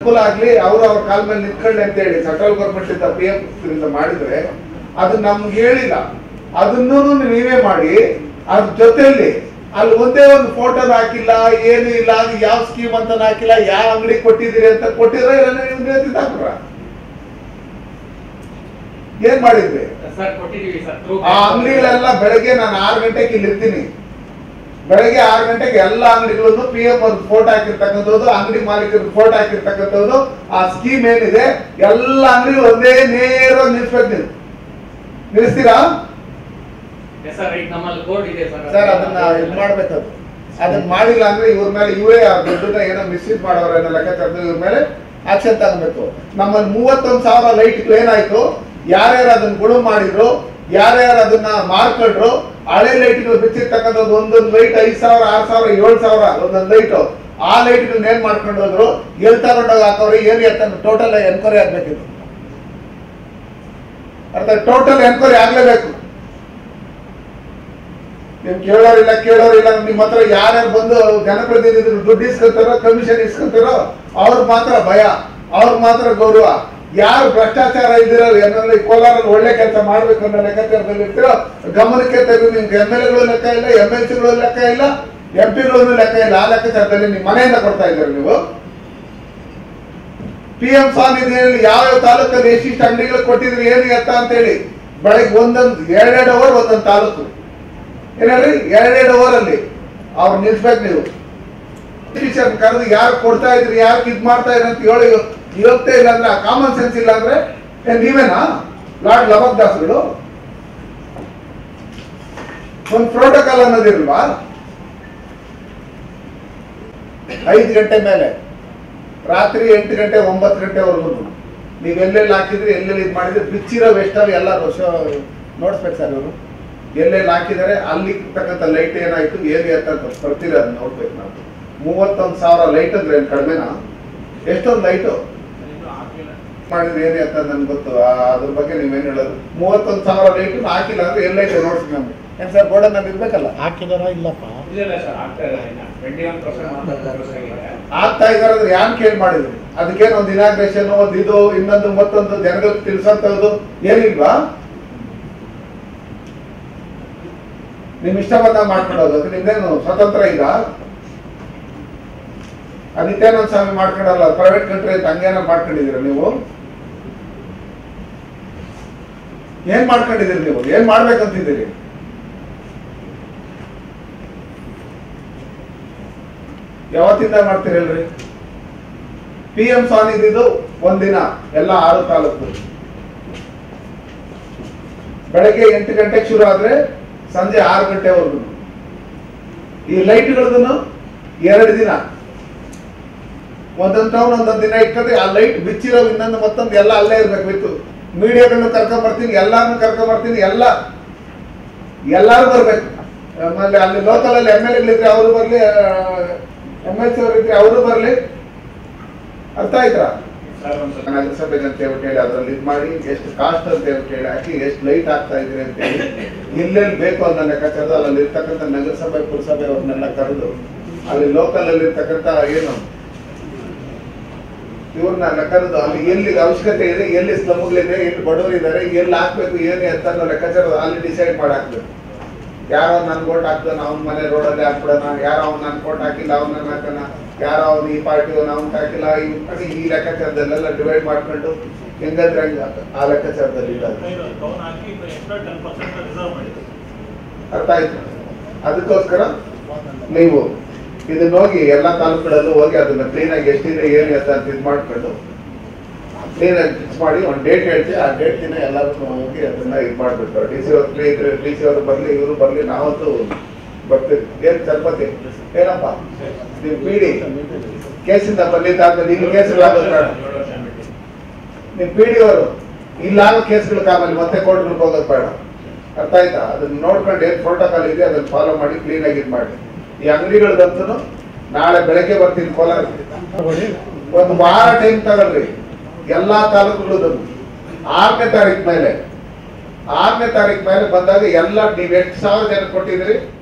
ಅನುಕೂಲ ಆಗ್ಲಿ ಅವ್ರು ಅವ್ರ ಕಾಲ ಮೇಲೆ ನಿಂತ್ಕೊಳ್ಳಿ ಅಂತ ಹೇಳಿ ಸೆಂಟ್ರಲ್ ಗೌರ್ಮೆಂಟ್ ಇಂದ ಪಿ ಎಂ ಇಂದ ಮಾಡಿದ್ರೆ ಅದು ನಮ್ಗೆ ಹೇಳಿಲ್ಲ ಅದನ್ನೂ ನೀವೇ ಮಾಡಿ ಅದ್ರ ಜೊತೆಯಲ್ಲಿ ಅಲ್ಲಿ ಒಂದೇ ಒಂದು ಫೋಟೋ ಹಾಕಿಲ್ಲ ಏನು ಇಲ್ಲ ಅದು ಯಾವ ಸ್ಕೀಮ್ ಅಂತ ಹಾಕಿಲ್ಲ ಯಾವ ಅಂಗಡಿ ಕೊಟ್ಟಿದ್ದೀರಿ ಅಂತ ಕೊಟ್ಟಿದ್ರೆ ಹಾಕ್ರ ಏನ್ ಮಾಡಿದ್ವಿ ಸರ್ ಕೊಟ್ಟಿದೀವಿ ಸರ್ ಆ ಅಂಗಡಿಗಳೆಲ್ಲ ಬೆಳಗ್ಗೆ ನಾನು ಆರು ಗಂಟೆಗೆ ಇಲ್ಲಿ ಇರ್ತೀನಿ ಬೆಳಗ್ಗೆ ಆರು ಗಂಟೆಗೆ ಎಲ್ಲ ಅಂಗಡಿಗಳನ್ನು ಪಿ ಎಂ ಅವ್ರ ಫೋಟೋ ಹಾಕಿರ್ತಕ್ಕಂಥದ್ದು ಅಂಗಡಿ ಮಾಲೀಕರ ಫೋಟೋ ಹಾಕಿರ್ತಕ್ಕಂಥದ್ದು ಆ ಸ್ಕೀಮ್ ಏನಿದೆ ಎಲ್ಲ ಅಂಗಡಿ ಒಂದೇ ನೇರವಾಗಿ ನಿಲ್ಸ್ಬೇಕು ನೀವು ನಿಲ್ಲಿಸ್ತೀರಾ ಸರ್ ಈಗ ನಮ್ಮಲ್ಲಿ ಬೋರ್ಡ್ ಇದೆ ಸರ್ ಸರ್ ಅದನ್ನ ಇದು ಮಾಡ್ಬೇಕದು ಅದನ್ನ ಮಾಡಿಲ್ಲ ಅಂದ್ರೆ ಇವ್ರ ಮೇಲೆ ಇವರೇ ಆ ದುಡ್ಡನ್ನ ಏನೋ ಮಿಸ್ಯೂಸ್ ಮಾಡೋರ ಏನೋ ಲೆಕ್ಕಾಚಾರದ ಇವ್ರ ಮೇಲೆ ಆಕ್ಷನ್ ತಗೊಬೇಕು ನಮ್ಮಲ್ಲಿ ಮೂವತ್ತೊಂದು ಸಾವಿರ ಲೈಟ್ ಏನಾಯ್ತು ಯಾರ್ಯಾರು ಅದನ್ನ ಗುಳು ಮಾಡಿದ್ರು ಯಾರ್ಯಾರು ಅದನ್ನ ಮಾರ್ಕೊಂಡ್ರು ಹಳೆ ಲೈಟ್ಗಳು ಬಿಚ್ಚಿರ್ತಕ್ಕಂಥದ್ದು ಒಂದೊಂದು ಲೈಟ್ ಐದ್ ಸಾವಿರ ಆರ್ ಸಾವಿರ ಏಳು ಸಾವಿರ ಒಂದೊಂದು ಲೈಟ್ ಆ ಲೈಟ್ಗಳನ್ನ ಏನ್ ಮಾಡ್ಕೊಂಡು ಹೋದ್ರು ಎಲ್ ತಗೊಂಡೋಗಿ ಹಾಕೋರು ಏನ್ ಎತ್ತ ಟೋಟಲ್ ಎನ್ಕ್ವೈರಿ ಆಗ್ಬೇಕಿತ್ತು ಅರ್ಥ ಟೋಟಲ್ ಎನ್ಕ್ವೈರಿ ಆಗ್ಲೇಬೇಕು ನೀವು ಕೇಳೋರಿಲ್ಲ ಕೇಳೋರಿಲ್ಲ ನಿಮ್ಮ ಹತ್ರ ಯಾರ್ಯಾರು ಬಂದು ಜನಪ್ರತಿನಿಧಿಗಳು ದುಡ್ಡು ಇಸ್ಕೊಂತಾರೋ ಕಮಿಷನ್ ಇಸ್ಕೊಂತಾರೋ ಅವ್ರಿಗೆ ಮಾತ್ರ ಭಯ ಅವ್ರಿಗೆ ಮಾತ್ರ ಗೌರವ ಯಾರು ಭ್ರಷ್ಟಾಚಾರ ಇದ್ದೀರೋ ಏನಾದ್ರು ಈ ಕೋಲಾರಲ್ಲಿ ಒಳ್ಳೆ ಕೆಲಸ ಮಾಡ್ಬೇಕು ಅನ್ನೋ ಲೆಕ್ಕಾಚಾರದಲ್ಲಿ ಇರ್ತೀರೋ ಗಮನಕ್ಕೆ ತೆಗೆದು ನಿಮ್ಗೆ ಎಮ್ ಎಲ್ ಎಗಳು ಲೆಕ್ಕ ಇಲ್ಲ ಎಮ್ ಎಲ್ ಸಿಗಳು ಲೆಕ್ಕ ಇಲ್ಲ ಎಂ ಪಿಗಳು ಲೆಕ್ಕ ಇಲ್ಲ ಆ ಲೆಕ್ಕಾಚಾರದಲ್ಲಿ ನಿಮ್ಮ ಮನೆಯಿಂದ ಕೊಡ್ತಾ ಇದ್ದೀರಾ ನೀವು ಪಿ ಎಂ ಸ್ವಾನಿಧಿಯಲ್ಲಿ ಯಾವ ಯಾವ ತಾಲೂಕಲ್ಲಿ ಎಷ್ಟಿಷ್ಟು ಅಂಗಡಿಗಳು ಕೊಟ್ಟಿದ್ರಿ ಏನು ಎತ್ತ ಅಂತ ಹೇಳಿ ಬೆಳಗ್ಗೆ ಒಂದೊಂದು ಎರಡೆರಡು ಅವರ್ ಒಂದೊಂದು ತಾಲೂಕು ಏನ್ ಹೇಳಿ ಎರಡೆರಡು ಅವರ್ ಅಲ್ಲಿ ಅವ್ರು ನಿಲ್ಸ್ಬೇಕು ನೀವು ಟೀಚರ್ ಕರೆದು ಯಾರು ಕೊಡ್ತಾ ಇದ್ರಿ ಯಾರು ಇದ್ ಮಾಡ್ತಾ ಇದ್ರಿ ಅಂತ ಹೇಳಿ ಇವತ್ತೇ ಇಲ್ಲ ಅಂದ್ರೆ ಕಾಮನ್ ಸೆನ್ಸ್ ಇಲ್ಲ ಅಂದ್ರೆ ಏನ್ ನೀವೇನಾ ಲಾರ್ಡ್ ಲಬಕ್ ದಾಸ್ಗಳು ಒಂದು ಪ್ರೋಟೋಕಾಲ್ ಅನ್ನೋದಿಲ್ವಾ ಐದು ಗಂಟೆ ಮೇಲೆ ರಾತ್ರಿ ಎಂಟು ಗಂಟೆ ಒಂಬತ್ತು ಗಂಟೆವರೆಗೂ ನೀವು ಎಲ್ಲೆಲ್ಲಿ ಹಾಕಿದ್ರಿ ಎಲ್ಲೆಲ್ಲಿ ಇದು ಮಾಡಿದ್ರಿ ಬಿಚ್ಚಿರೋ ವೆಸ್ಟಲ್ಲಿ ಎಲ್ಲ ನೋಡಿಸ್ಬೇಕು ಸರ್ ಇವರು ಎಲ್ಲೆಲ್ಲಿ ಹಾಕಿದ್ದಾರೆ ಅಲ್ಲಿ ಇರ್ತಕ್ಕಂಥ ಲೈಟ್ ಏನಾಯ್ತು ಏನು ಅಂತ ಬರ್ತೀರ ಅದನ್ನ ನೋಡ್ಬೇಕು ನಾವು ಮೂವತ್ತೊಂದು ಸಾವಿರ ಲೈಟ್ ಅಂದ್ರೆ ಏನು ಕಡಿಮೆನಾ ಎಷ್ಟೊಂದು ಲೈಟು ಮಾಡಿದ್ರೆ ಏನೇ ಅಂತ ನನ್ಗೆ ಗೊತ್ತು ಆ- ಅದ್ರ ಬಗ್ಗೆ ನೀವೇನು ಹೇಳೋದು ಮೂವತ್ತೊಂದು ಸಾವಿರ ಲೈಟ್ ಹಾಕಿಲ್ಲ ಅಂದ್ರೆ ಎಲ್ಲೈತೆ ನೋಡ್ಸಿ ನಮ್ಗೆ ಏನ್ ಸರ್ ಬೋರ್ಡ್ ನಲ್ಲಿ ಇರ್ಬೇಕಲ್ಲ ಹಾಕಿದಾರ ಇಲ್ಲಪ್ಪ ಇಲ್ಲ ಇಲ್ಲ ಸರ್ ಆಗ್ತಾ ಇಲ್ಲ ಇನ್ನ ಟ್ವೆಂಟಿ ಒನ್ ಪರ್ಸೆಂಟ್ ಮಾತ್ರ progress ಆಗಿದೆ ಆಗ್ತಾ ಇದಾರೆ ಅಂದ್ರೆ ಯಾನ್ ಕೇಳಿ ಮಾಡಿದ್ರಿ ಅದಕ್ಕೇನು ಒಂದು ಇನಾಗ್ರೇಷನ್ ಒಂದು ಇದು ಇನ್ನೊಂದು ಮತ್ತೊಂದು ಜನಗಳಿಗೆ ತಿಳಿಸಂತದ್ದು ಏನಿಲ್ವಾ ನಿಮ್ ಇಷ್ಟ ಬಂದಾಗ ಮಾಡ್ಕೊಳ್ಳೋದು ಅದು ನಿಮ್ದೇನು ಸ್ವತಂತ್ರ ಈಗ ಆ ನಿತ್ಯಾನಂದ ಸ್ವಾಮಿ ಮಾಡ್ಕೊಂಡಲ್ಲ ಪ್ರೈವೇಟ್ ಕಂಟ್ರಿ ಅಂತ ಹಂಗೇನ ಮಾಡ್ಕೊಂಡಿದ್ದೀರ ನೀವು ಏನ್ ಮಾಡ್ಕೊಂಡಿದ್ದೀರಿ ನೀವು ಏನ್ ಮಾಡ್ಬೇಕಂತಿದ್ದೀರಿ ಯಾವತ್ತಿಂದ ಮಾಡ್ತೀರಲ್ರಿ ಪಿ ಎಂ ಸ್ವಾನಿಧಿದು ಒಂದಿನ ಎಲ್ಲ ಆರು ತಾಲೂಕು ಬೆಳಗ್ಗೆ ಎಂಟು ಗಂಟೆಗೆ ಶುರು ಆದ್ರೆ ಸಂಜೆ ಆರು ಗಂಟೆವರೆಗೂ ಈ ಲೈಟ್ಗಳದ್ದು ಎರಡು ದಿನ ಒಂದೊಂದು ಟೌನ್ ಒಂದೊಂದು ದಿನ ಇಟ್ಕೊಂಡ್ರೆ ಆ ಲೈಟ್ ಬಿಚ್ಚಿರೋ ಇನ್ನೊಂದು ಮತ್ತೊಂದು ಎಲ್ಲ ಅಲ್ಲೇ ಇರ್ಬೇಕು ಬಿತ್ತು ಮೀಡಿಯಾಗಳನ್ನ ಕರ್ಕೊಂಡ್ ಬರ್ತೀನಿ ಎಲ್ಲಾರನ್ನು ಕರ್ಕೊಂಡ್ ಬರ್ತೀನಿ ಎಲ್ಲ ಎಲ್ಲಾರು ಬರ್ಬೇಕು ಆಮೇಲೆ ಅಲ್ಲಿ ಲೋಕಲ್ ಅಲ್ಲಿ ಎಮ್ ಎಲ್ ಎಗಳಿದ್ರೆ ಅವರು ಬರ್ಲಿ ಎಮ್ ಎಲ್ ಸಿ ಅವರು ಇದ್ರೆ ಅವರು ಬರ್ಲಿ ಅರ್ಥ ಆಯ್ತಾ ಸರ್ ಒಂದು ಸ್ವಲ್ಪ ನಗರಸಭೆಗೆ ಅಂತ ಹೇಳ್ಬಿಟ್ಟು ಹೇಳಿ ಅದ್ರಲ್ಲಿ ಇದು ಮಾಡಿ ಎಷ್ಟು ಕಾಸ್ಟ್ ಅಂತ ಹೇಳ್ಬಿಟ್ಟು ಹೇಳಿ ಹಾಕಿ ಎಷ್ಟು ಲೈಟ್ ಆಗ್ತಾ ಇದ್ರಿ ಅಂತ ಹೇಳಿ ಎಲ್ಲೆಲ್ಲಿ ಬೇಕು ಅನ್ನೋ ಲೆಕ್ಕಾಚಾರದ ಅಲ್ಲಿ ಇರ್ತಕ್ಕಂಥ ನಗರಸಭೆ ಪುರಸಭೆ ಅವ್ರನ್ನೆಲ್ಲ ಕರೆದು ಅಲ್ಲಿ ಲೋಕಲ್ ಅಲ್ಲಿ ಇರ್ತಕ್ಕಂಥ ಏನು ಇವ್ರನ್ನ ಕರೆದು ಅಲ್ಲಿ ಎಲ್ಲಿ ಅವಶ್ಯಕತೆ ಇದೆ ಎಲ್ಲಿ ಸ್ಲಮ್ಗಳಿದೆ ಎಲ್ಲಿ ಬಡವರಿದ್ದಾರೆ ಎಲ್ಲಿ ಹಾಕ್ಬೇಕು ಏನು ಅಂತ ಅನ್ನೋ ಲೆಕ್ಕಾಚಾರ ಅಲ್ಲಿ ಡಿಸೈಡ್ ಮಾಡಿ ಹಾಕ್ಬೇಕು ಯಾರೋ ನನ್ ಕೋಟ್ ಹಾಕ್ತಾನ ಅವ್ನ ಮನೆ ರೋಡಲ್ಲಿ ಹಾಕ್ಬಿಡೋಣ ಯಾರೋ ಅವ್ನು ನನ್ ಕೋಟ್ ಹಾಕಿಲ್ಲ ಅವ್ನ ಹಾಕೋಣ ಯಾರೋ ಅವ್ನು ಈ ಪಾರ್ಟಿ ಅವ್ನು ಹಾಕಿಲ್ಲ ಈ ಪಾರ್ಟಿ ಈ ಲೆಕ್ಕಾಚಾರದಲ್ಲೆಲ್ಲ ಡಿವೈಡ್ ಮಾಡ್ಕೊಂಡು ಹೆಂಗಂದ್ರೆ ಹಂಗ ಆ ಲೆಕ್ಕಾಚಾರದಲ್ಲಿ ಇಡೋದು ಕೌನ್ ಹಾಕಿ ಎಕ್ಸ್ಟ್ರಾ ಟೆನ್ ಪರ್ಸೆಂಟ್ ರಿಸರ್ವ್ ಮಾಡಿದ್ರು ಅರ್ಥ ಆಯ್ತು ಅದಕ್ಕೋಸ್ಕರ ನೀವು ಇದನ್ನ ಹೋಗಿ ಎಲ್ಲಾ ತಾಲೂಕುಗಳಲ್ಲೂ ಹೋಗಿ ಅದನ್ನ ಕ್ಲೀನ್ ಆಗಿ ಎಷ್ಟಿದೆ ಏನು ಅಂತ ಇದು ಮಾಡ್ಕೊಂಡು ಕ್ಲೀನ್ ಆಗಿ ಫಿಕ್ಸ್ ಮಾಡಿ ಒಂದು ಡೇಟ್ ಹೇಳ್ತೀವಿ ಆ ಡೇಟ್ ದಿನ ಎಲ್ಲರೂ ಹೋಗಿ ಅದನ್ನ ಇದು ಮಾಡ್ಬಿಟ್ಟು ಡಿ ಸಿ ಅವ್ರು ಫ್ರೀ ಇದ್ರೆ ಡಿ ಸಿ ಅವರು ಬರ್ಲಿ ಇವರು ಬರ್ಲಿ ನಾವಂತೂ ಬರ್ತೀವಿ ಏನ್ ಚಲಪತಿ ಏನಪ್ಪ ನೀವು ಪೀಡಿ ಕೇಸಿಂದ ಬರ್ಲಿದ್ದಾದ್ಮೇಲೆ ಇಲ್ಲಿ ಕೇಸ್ಗಳು ಆಗೋದು ಬೇಡ ಏಳು ವರ್ಷ ಬಿಟ್ಟು. ನಿಮ್ ಪಿ ಡಿ ಅವರು ಇಲ್ಲಾಗೋ ಕೇಸ್ಗಳು ಆಮೇಲೆ ಮತ್ತೆ ಕೋರ್ಟ್ಗಳಿಗೆ ಹೋಗೋದು ಬೇಡ ಅರ್ಥ ಆಯ್ತಾ ಅದನ್ನ ನೋಡ್ಕೊಂಡು ಏನ್ ಪ್ರೋಟೋಕಾಲ್ ಇದೆ ಅದನ್ನ ಫಾಲೋ ಮಾಡಿ ಕ್ಲೀನ್ ಆಗಿ ಇದು ಮಾಡಿ ಈ ಅಂಗಡಿಗಳದಂತೂ ನಾಳೆ ಬೆಳಗ್ಗೆ ಬರ್ತೀನಿ ಕೋಲಾರ ಒಂದು ವಾರ ಟೈಮ್ ತಗೊಳ್ರಿ ಎಲ್ಲಾ ತಾಲೂಕುಗಳದ್ದು ಆರನೇ ತಾರೀಕು ಮೇಲೆ ಆರನೇ ತಾರೀಕು ಮೇಲೆ ಬಂದಾಗ ಎಲ್ಲ ನೀವ್ ಎಷ್ಟು ಸಾವಿರ ಜನ ಕೊಟ್ಟಿದ್ರಿ